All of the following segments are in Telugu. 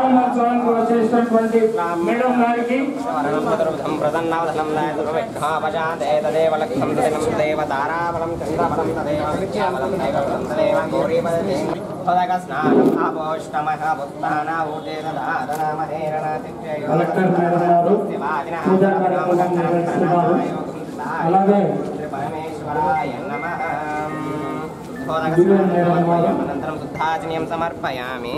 ప్రారంభోత్సవానికి వచ్చేసినటువంటి మేడం గారికి వరణం ప్రసన్నావధనం నాయకృష్ణాపశాంతే తదేవ లక్ష్యం తదినం తదేవ తారాబలం చంద్రబలం తదేవ విద్యాబలం దైవబలం తదేవ గౌరీపదే పదక స్నానం ఆపోష్టమః పుత్తానాహూతే దదాదనమహేరణాతిథ్యయో కలెక్టర్ మేడం గారు పూజా కార్యక్రమం నిర్వహిస్తున్నారు అలాగే పరమేశ్వరాయ నమః దివ్య మేడం గారు అనంతరం శుద్ధాచన్యం సమర్పయామి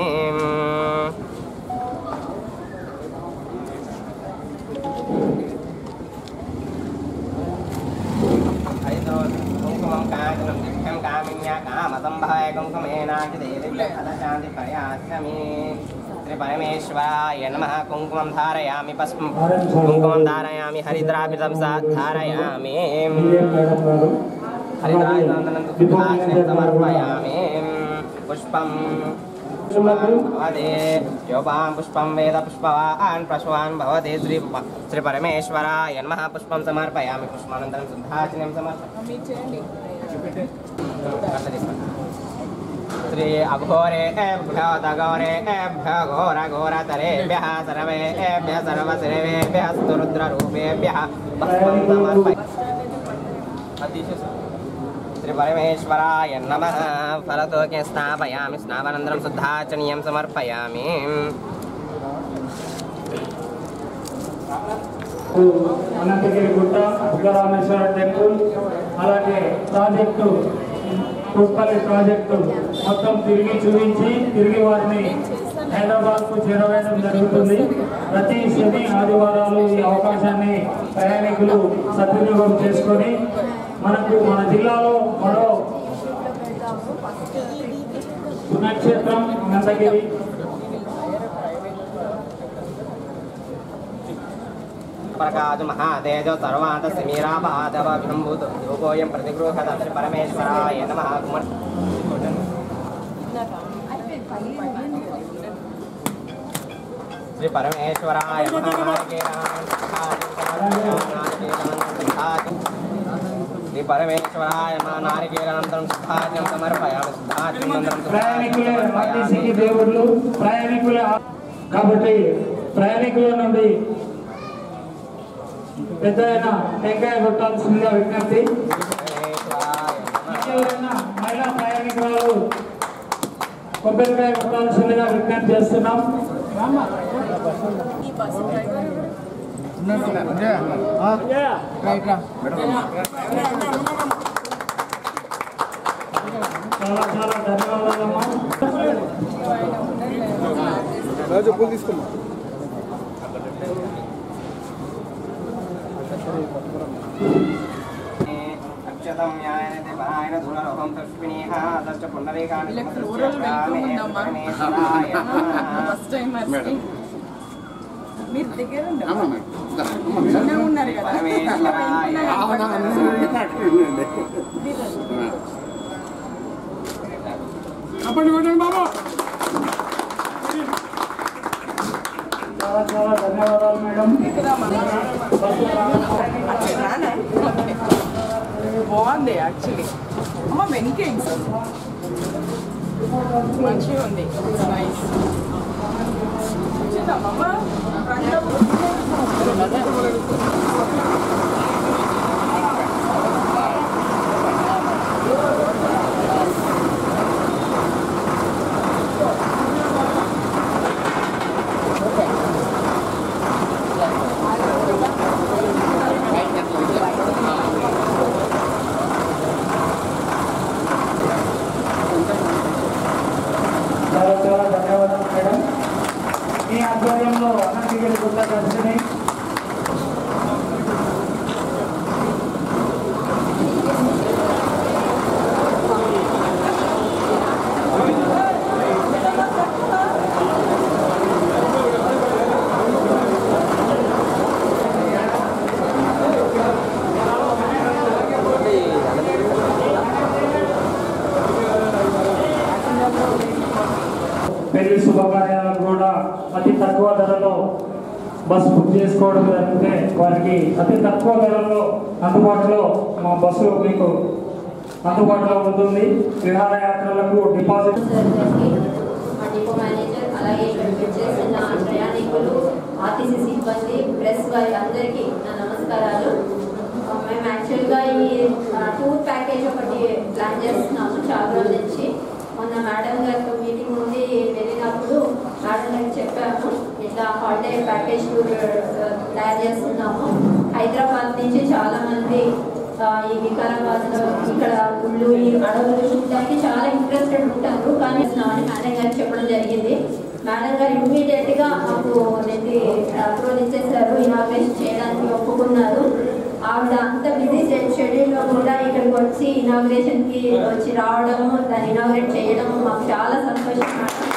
కుంకుమం కాంచనం దివ్యం కామిన్యా కామసంభాయ కుంకుమేనాంటి ప్రయాస్యమి శ్రీ పరమేశ్వరాయ నమ కుంకుమం ధారయామి పస్మం కుంకుమం ధారయామి హరిద్రాభితం సా ధారయామి దివ్య మేడం గారు అలాగే హరిద్రాభినందనం విభూతి సమర్పయామి పుష్పం భవతే యోపాం పుష్పం వేద పుష్పవాన్ పశువాన్ భవతే శ్రీ శ్రీ పరమేశ్వరాయ నమః పుష్పం సమర్పయామి పుష్పానంతరం శుద్ధాచనం సమర్పయామి శ్రీ అఘోరేభ్యో తఘోరేభ్య ఘోర ఘోరతరేభ్య సర్వేభ్య సర్వసర్వేభ్య రుద్రరూపేభ్య పుష్పం సమర్పయామి శ్రీ పరమేశ్వరాయ నమ ఫలతోకే స్నాపయామి స్నాపనంతరం శుద్ధాచనీయం సమర్పయామి అనంతగిరి గుట్ట బుగ్గరామేశ్వర టెంపుల్ అలాగే ప్రాజెక్టు పుష్పల్లి ప్రాజెక్టు మొత్తం తిరిగి చూపించి తిరిగి వారిని హైదరాబాద్కు చేరవేయడం జరుగుతుంది ప్రతి శని ఆదివారాలు ఈ అవకాశాన్ని ప్రయాణికులు సద్వినియోగం చేసుకొని మనకు మన జిల్లాలో మరో పుణ్యక్షేత్రం అనంతగిరి ప్రకాశ మహాతేజో సర్వాంత సమీరాపాదవ విభూత రూపోయం ప్రతిగృహత శ్రీ పరమేశ్వరాయ నమ కుమార్ శ్రీ పరమేశ్వరాయ నమః శ్రీ పరమేశ్వరాయ మా నారికేలంతరం సుధాజ్యం సమర్పయామి సుధాజ్యం ప్రయాణికులే ఆర్టీసీకి దేవుళ్ళు ప్రయాణికులే ఆ- కాబట్టి ప్రయాణికుల నుండి పెద్ద టెంకాయ కొట్టాల్సిందిగా విజ్ఞప్తి ఎవరైనా మహిళా ప్రయాణికురాలు కొబ్బరికాయ కొట్టాల్సిందిగా విజ్ఞప్తి చేస్తున్నాం చాలా చాలా ధన్యవాదాలమ్మా అక్షతం న్యాయన దేవాయన ధూళరోహం తస్మినీహ దశ్చ పుండరీకాని ఇలా ఫ్లోరల్ వెల్కమ్ ఉందమ్మా ఫస్ట్ టైం మరి మీరు దగ్గర ఉండమ్మా చిన్నగా ఉన్నారు కదా చాలా చాలా ధన్యవాదాలు మేడం రానా? బాగుంది యాక్చువల్లీ అమ్మ వెనకేక్స్ మంచిగా ఉంది నైస్ చూద్దామమ్మా చాలా చాలా ధన్యవాదాలు మేడం మీ ఆధ్వర్యంలో అనంతగిరి గుట్ట దర్శిని పెళ్లి శుభకార్యాలకు కూడా అతి తక్కువ ధరలో బస్సు బుక్ చేసుకోవడం జరిగితే వారికి అతి తక్కువ ధరలో అందుబాటులో మా బస్సు మీకు అందుబాటులో ఉంటుంది విహారయాత్రలకు డిపాజిట్ అందరికీ మా డిపో మేనేజర్ అలాగే ఇక్కడ వచ్చేసిన ప్రయాణికులు ఆర్టీసీ సిబ్బంది ప్రెస్ వారి అందరికీ నా నమస్కారాలు ఆ, మేము యాక్చువల్గా ఈ ఆ, టూర్ ప్యాకేజ్ ఒకటి ప్లాన్ చేస్తున్నాము చాలా రోజుల నుంచి మొన్న మేడం గారితో మీటింగ్ ఉంది వెళ్ళినప్పుడు మేడం గారికి చెప్పాము ఇట్లా హాలిడే ప్యాకేజ్ టూర్ ఆ, తయారు చేస్తున్నాము హైదరాబాద్ నుంచి చాలా మంది ఆ, ఈ వికారాబాద్ లో ఇక్కడ గుళ్ళు ఈ అడవులు చూడడానికి చాలా ఇంట్రెస్టెడ్ ఉంటారు కానీ అని మేడం గారికి చెప్పడం జరిగింది మేడం గారు ఇమ్మీడియట్ గా మాకు అనేది అప్రూవల్ ఇచ్చేసారు ఇనాగ్రేషన్ చేయడానికి ఒప్పుకున్నారు ఆవిడ అంత బిజీ షెడ్యూల్ లో కూడా ఇక్కడికి వచ్చి ఇనాగ్రేషన్ కి వచ్చి రావడము దాన్ని ఇనాగ్రేట్ చేయడము మాకు చాలా సంతోషం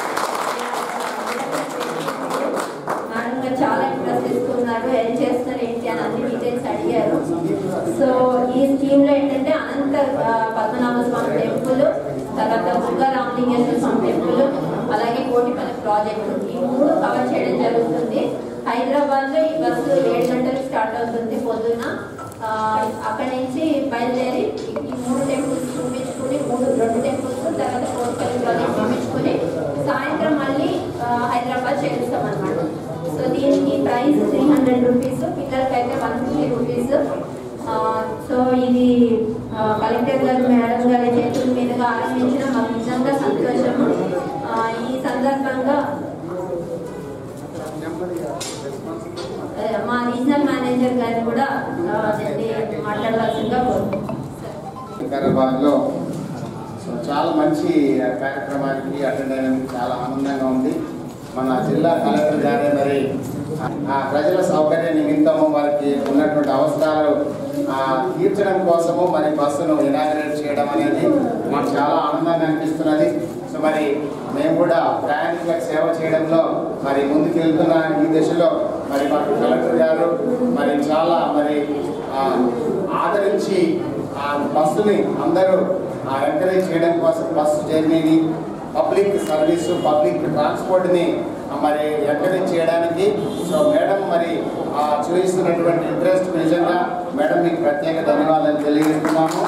మేడం గారు చాలా ఇంట్రెస్ట్ ఇస్తున్నారు ఏం చేస్తున్నారు ఏంటి అని అన్ని డీటెయిల్స్ అడిగారు సో ఈ స్కీమ్ లో ఏంటంటే అనంత ఆ, పద్మనాభ స్వామి టెంపుల్ తర్వాత బుగ్గ రామలింగేశ్వర స్వామి టెంపుల్ అలాగే కోటిపల్లి ప్రాజెక్టు ఈ మూడు కవర్ చేయడం జరుగుతుంది హైదరాబాద్ లో ఈ బస్సు ఏడు గంటలకు స్టార్ట్ అవుతుంది పొద్దున్న ఆ, అక్కడి నుంచి బయలుదేరి ఈ- ఈ మూడు టెంపుల్స్ చూపించుకుని మూడు రెండు టెంపుల్స్ తర్వాత కోటిపల్లి ప్రాజెక్ట్ చూపించుకుని సాయంత్రం మళ్ళీ ఆ, హైదరాబాద్ చేరుస్తాం అనమాట సో దీనికి ప్రైస్ త్రీ హండ్రెడ్ రూపీస్ పిల్లలకి అయితే వన్ ఫిఫ్టీ రూపీస్ సో ఇది ఆ, కలెక్టర్ గారు మేడం గారి చేతుల మీదుగా ఆరంభించిన మాకు నిజంగా సంతోషము ఆ, ఈ సందర్భంగా అదే, మా రీజనల్ మేనేజర్ గారిని కూడా ఆ, దీన్ని మాట్లాడవలసిందిగా కోరుతున్నాం వికారాబాద్లో సో చాలా మంచి కార్యక్రమానికి అటెండ్ అయినందుకు చాలా ఆనందంగా ఉంది మన జిల్లా కలెక్టర్ గారే మరి ఆ ప్రజల సౌకర్య నిమిత్తము వారికి ఉన్నటువంటి అవసరాలు ఆ, తీర్చడం కోసము మరి బస్సును ఇనాగ్రేట్ చేయడం అనేది మాకు చాలా ఆనందంగా అనిపిస్తున్నది సో మరి మేము కూడా ప్రయాణికులకు సేవ చేయడంలో మరి ముందుకు వెళ్తున్న ఈ దశలో మరి మాకు కలెక్టర్ గారు మరి చాలా మరి ఆ, ఆదరించి ఆ బస్సుని అందరూ ఎంకరేజ్ చేయడం కోసం బస్సు జర్నీని పబ్లిక్ సర్వీస్ పబ్లిక్ ట్రాన్స్పోర్ట్ని మరి ఎంకరేజ్ చేయడానికి సో మేడం మరి ఆ చూపిస్తున్నటువంటి ఇంట్రెస్ట్ నిజంగా మేడం మీకు ప్రత్యేక ధన్యవాదాలు తెలియజేస్తున్నాము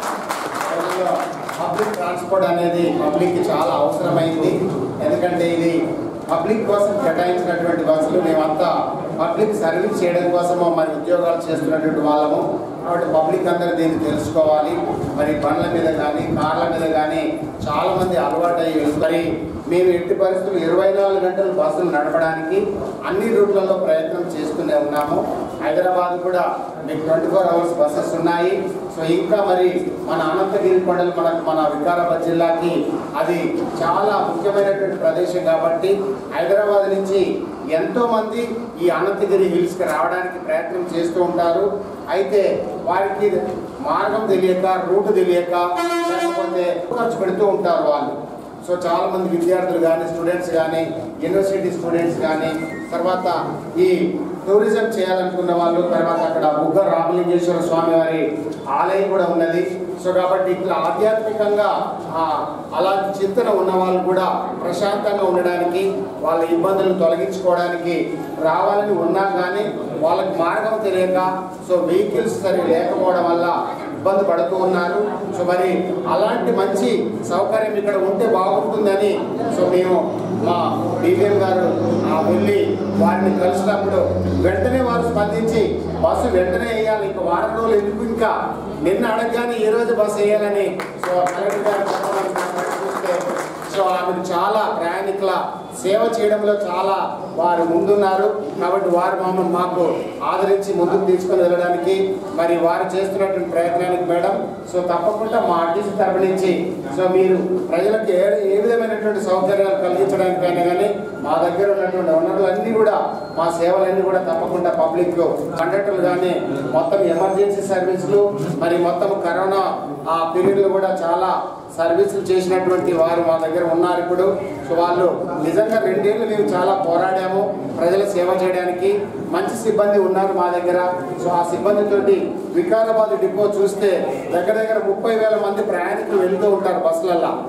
రోజుల్లో పబ్లిక్ ట్రాన్స్పోర్ట్ అనేది పబ్లిక్ చాలా అవసరమైంది ఎందుకంటే ఇది పబ్లిక్ కోసం కేటాయించినటువంటి బస్సులు మేమంతా పబ్లిక్ సర్వీస్ చేయడం కోసము మరి ఉద్యోగాలు చేస్తున్నటువంటి వాళ్ళము కాబట్టి పబ్లిక్ అందరూ దీన్ని తెలుసుకోవాలి మరి బండ్ల మీద కానీ కార్ల మీద కానీ చాలా మంది అలవాటు అయ్యి మరి మేము ఎట్టి పరిస్థితులు ఇరవై నాలుగు గంటలు బస్సులు నడపడానికి అన్ని రూట్లలో ప్రయత్నం చేస్తూనే ఉన్నాము హైదరాబాద్ కూడా మీకు ట్వంటీ ఫోర్ అవర్స్ బస్సెస్ ఉన్నాయి సో ఇంకా మరి మన అనంతగిరి కొండలు మన మన వికారాబాద్ జిల్లాకి అది చాలా ముఖ్యమైనటువంటి ప్రదేశం కాబట్టి హైదరాబాద్ నుంచి ఎంతో మంది ఈ అనంతగిరి హిల్స్కి రావడానికి ప్రయత్నం చేస్తూ ఉంటారు అయితే వారికి మార్గం తెలియక రూట్ తెలియక లేకపోతే ఖర్చు పెడుతూ ఉంటారు వాళ్ళు సో చాలా మంది విద్యార్థులు కానీ స్టూడెంట్స్ కానీ యూనివర్సిటీ స్టూడెంట్స్ కానీ తర్వాత ఈ టూరిజం చేయాలనుకున్న వాళ్ళు తర్వాత అక్కడ బుగ్గ రామలింగేశ్వర స్వామి వారి ఆలయం కూడా ఉన్నది సో కాబట్టి ఇట్లా ఆధ్యాత్మికంగా ఆ, అలాంటి చింతన ఉన్న వాళ్ళు కూడా ప్రశాంతంగా ఉండడానికి వాళ్ళ ఇబ్బందులను తొలగించుకోవడానికి రావాలని ఉన్నా కానీ వాళ్ళకి మార్గం తెలియక సో వెహికల్స్ సరి లేకపోవడం వల్ల ఇబ్బంది పడుతూ ఉన్నారు సో మరి అలాంటి మంచి సౌకర్యం ఇక్కడ ఉంటే బాగుంటుందని సో మేము మా డివిఎం గారు ఆ వెళ్ళి వారిని కలిసినప్పుడు వెంటనే వారు స్పందించి బస్సు వెంటనే వేయాలి ఇంకా వారం రోజులు ఎందుకు ఇంకా నిన్న అడగగానే ఈ రోజు బస్సు వేయాలని సో కలెక్టర్ గారు చెప్పడానికి నాకు చూస్తే సో ఆమెకు చాలా ప్రయాణికుల సేవ చేయడంలో చాలా వారు ముందున్నారు కాబట్టి వారు మమ్మల్ని మాకు ఆదరించి ముందుకు తీసుకొని వెళ్ళడానికి మరి వారు చేస్తున్నటువంటి ప్రయత్నానికి మేడం సో తప్పకుండా మా ఆర్టీసీ తరపు నుంచి సో మీరు ప్రజలకు ఏ ఏ విధమైనటువంటి సౌకర్యాలు కలిగించడానికైనా కానీ మా దగ్గర ఉన్నటువంటి వనరులన్నీ కూడా మా సేవలన్నీ కూడా తప్పకుండా పబ్లిక్ కండక్టర్లు కానీ మొత్తం ఎమర్జెన్సీ సర్వీసులు మరి మొత్తం కరోనా ఆ పీరియడ్లో కూడా చాలా సర్వీసులు చేసినటువంటి వారు మా దగ్గర ఉన్నారు ఇప్పుడు సో వాళ్ళు నిజంగా రెండేళ్ళు మేము చాలా పోరాడాము ప్రజల సేవ చేయడానికి మంచి సిబ్బంది ఉన్నారు మా దగ్గర సో ఆ సిబ్బందితోటి వికారాబాద్ డిపో చూస్తే దగ్గర దగ్గర ముప్పై వేల మంది ప్రయాణికులు వెళ్తూ ఉంటారు బస్సులల్లో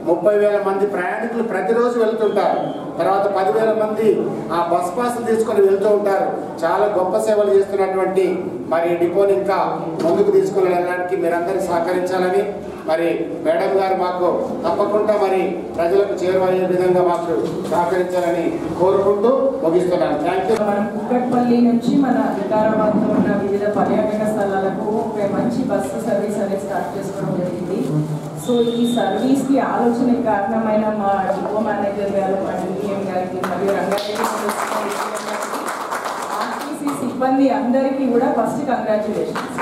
ముప్పై వేల మంది ప్రయాణికులు ప్రతిరోజు వెళ్తుంటారు తర్వాత పదివేల మంది ఆ బస్ పాసులు తీసుకొని వెళ్తూ ఉంటారు చాలా గొప్ప సేవలు చేస్తున్నటువంటి మరి డిపోని ఇంకా ముందుకు తీసుకుని వెళ్ళడానికి మీరందరూ సహకరించాలని మరి మేడం గారు మాకు తప్పకుండా మరి ప్రజలకు చేరువయ్యే విధంగా మాకు సహకరించాలని కోరుకుంటూ ముగిస్తున్నాను థ్యాంక్ యూ మనం కుక్కట్పల్లి నుంచి మన వికారాబాద్లో ఉన్న వివిధ పర్యాటక స్థలాలకు ఒక మంచి బస్సు సర్వీస్ అనేది స్టార్ట్ చేసుకోవడం జరిగింది సో ఈ సర్వీస్కి ఆలోచనకి కారణమైన మా డిపో మేనేజర్ గారు మా డిఎం గారికి మరియు రంగారెడ్డి మున్సిపల్ DPM గారికి, ఆర్టీసీ సిబ్బంది అందరికీ కూడా ఫస్ట్ కంగ్రాచులేషన్స్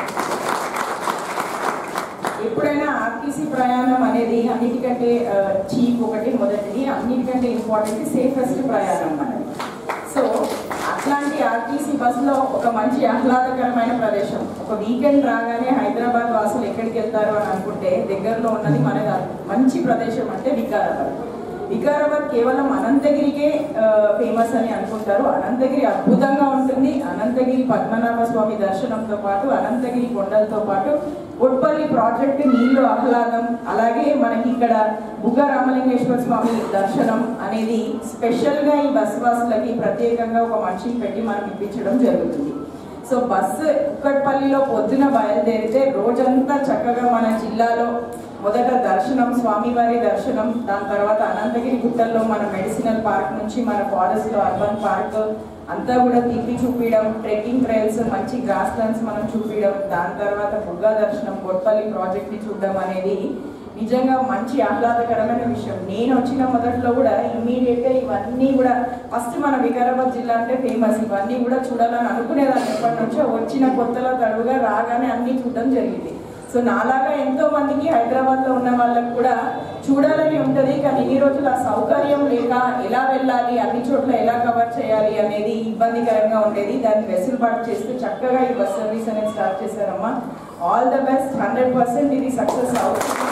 ఎప్పుడైనా ఆర్టీసీ ప్రయాణం అనేది అన్నిటికంటే చీప్ ఒకటి మొదటిది అన్నిటికంటే ఇంపార్టెంట్ సేఫెస్ట్ ప్రయాణం అనేది సో అట్లాంటి ఆర్టీసీ బస్సులో ఒక మంచి ఆహ్లాదకరమైన ప్రదేశం ఒక వీకెండ్ రాగానే హైదరాబాద్ వాసులు ఎక్కడికి వెళ్తారు అని అనుకుంటే దగ్గరలో ఉన్నది మన మంచి ప్రదేశం అంటే వికారాబాద్ వికారాబాద్ కేవలం అనంతగిరికే ఫేమస్ అని అనుకుంటారు అనంతగిరి అద్భుతంగా ఉంటుంది అనంతగిరి పద్మనాభ స్వామి దర్శనంతో పాటు అనంతగిరి కొండలతో పాటు ఉట్పల్లి ప్రాజెక్టు నీళ్లు ఆహ్లాదం అలాగే మనకి ఇక్కడ బుగ్గ రామలింగేశ్వర స్వామి దర్శనం అనేది స్పెషల్గా ఈ బస్ వాసులకి ప్రత్యేకంగా ఒక మనిషిని పెట్టి మనకి ఇప్పించడం జరుగుతుంది సో బస్సు కుక్కట్పల్లిలో పొద్దున బయలుదేరితే రోజంతా చక్కగా మన జిల్లాలో మొదట దర్శనం స్వామివారి దర్శనం దాని తర్వాత అనంతగిరి గుట్టల్లో మన మెడిసినల్ పార్క్ నుంచి మన ఫారెస్ట్ అర్బన్ పార్క్ అంతా కూడా తిప్పి చూపించడం ట్రెక్కింగ్ ట్రైల్స్ మంచి గ్రాస్ ల్యాండ్స్ మనం చూపించడం దాని తర్వాత బుగ్గా దర్శనం గొట్పల్లి ప్రాజెక్ట్ ని చూడడం అనేది నిజంగా మంచి ఆహ్లాదకరమైన విషయం నేను వచ్చిన మొదట్లో కూడా ఇమ్మీడియట్ గా ఇవన్నీ కూడా ఫస్ట్ మన వికారాబాద్ జిల్లా అంటే ఫేమస్ ఇవన్నీ కూడా చూడాలని అనుకునేదాన్ని ఎప్పటి నుంచో వచ్చిన కొత్తలో తడువుగా రాగానే అన్ని చూడడం జరిగింది సో నాలాగా ఎంతో మందికి హైదరాబాద్ లో ఉన్న వాళ్ళకి కూడా చూడాలని ఉంటది కానీ ఇన్ని రోజులు ఆ సౌకర్యం లేక ఎలా వెళ్ళాలి అన్ని చోట్ల ఎలా కవర్ చేయాలి అనేది ఇబ్బందికరంగా ఉండేది దాన్ని వెసులుబాటు చేస్తూ చక్కగా ఈ బస్ సర్వీస్ అనేది స్టార్ట్ చేశారమ్మా all the best hundred percent ఇది సక్సెస్ అవుతుంది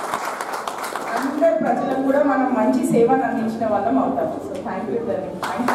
అందరి ప్రజలకు కూడా మనం మంచి సేవను అందించిన వాళ్ళం అవుతాము so thank you thank you